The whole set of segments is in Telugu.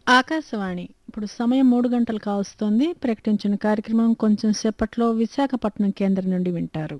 ఆకాశవాణి ఇప్పుడు సమయం మూడు గంటలు కావస్తోంది ప్రకటించిన కార్యక్రమం కొంచెం సేపట్లో విశాఖపట్నం కేంద్రం నుండి వింటారు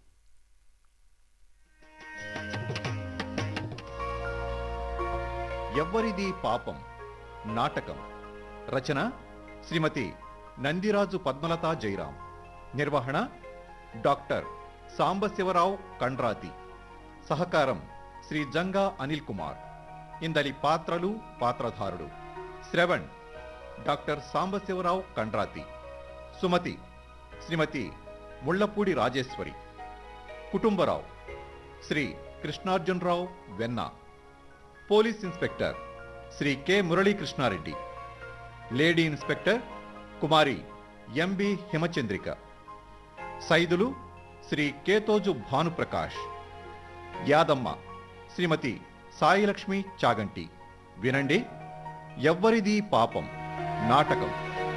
ఎవ్వరిది పాపం నాటకం రచన శ్రీమతి నందిరాజు పద్మలత జైరాం నిర్వహణ డాక్టర్ సాంబశివరావు కండ్రాతి సహకారం శ్రీ జంగా అనిల్ కుమార్ ఇందలి పాత్రలు పాత్రధారుడు Shravan doctor Sambasivarao Kandrathi Sumathi Srimathi Mullapudi Rajeshwari Kutumbarao Shri Krishnarjunarao Venna police inspector Shri K Muralikrishnareddy lady inspector Kumari MB Himachandrika Saidulu Shri Ketoju Bhanuprakash Yadamma Srimathi Sailakshmi Chaganti వినండి ఎవ్వరిది పాపం నాటకం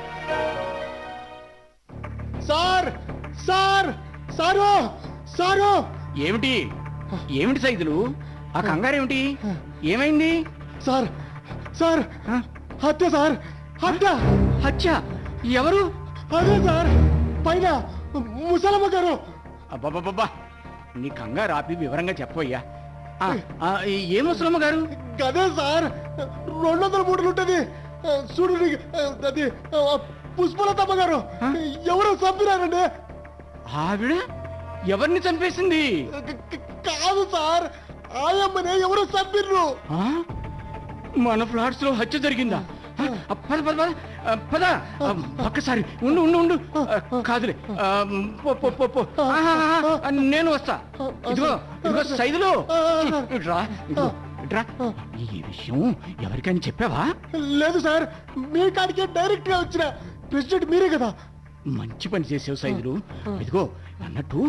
సార్ సార్ సారు సారు ఏమిటి ఏమిటి సైదులు ఆ కంగారేమిటి ఏమైంది సార్ సార్ ఆ? హత్య సార్ హత్య హత్య ఎవరు అదే సార్ పైన ముసలమ్మ గారు అబ్బబ్బబ్బా నీ కంగారు ఆపి వివరంగా చెప్పయ్యా ఆ, ఆ, ఏ ముసలమ్మ గారు గదే సార్ రెండు వందల మూటలు ఉంటుంది చూడు నీకు, అది పుష్పలతమ్మ గారు ఆ? ఎవరో చంపినారండి ఆవిడ ఎవరిని చంపేసింది క- క- కాదు సార్ ఆయమ్మనే ఎవరో చంపిర్రు ఆ? మన ఫ్లాట్స్ లో హత్య జరిగిందా ఆ, ఆ, పద పద పద ఆ, పద ఆ, ఒక్కసారి ఉండు ఉండు ఉండు ఆ, కాదులే ఆ, పో, పో, పో, పో. ఆహా, ఆహా, ఆ, నేను వస్తా ఇదిగో ఇదిగో సైదులు ఇట్రా ఇదిగో ఇట్రా ఈ విషయం ఎవరికైనా చెప్పావా లేదు సార్ మీ కాడికే డైరెక్ట్ గా వచ్చిన ప్రెసిడెంట్ మీరే కదా మంచి పని చేసావు సైదులు ఇదిగో అన్నట్టు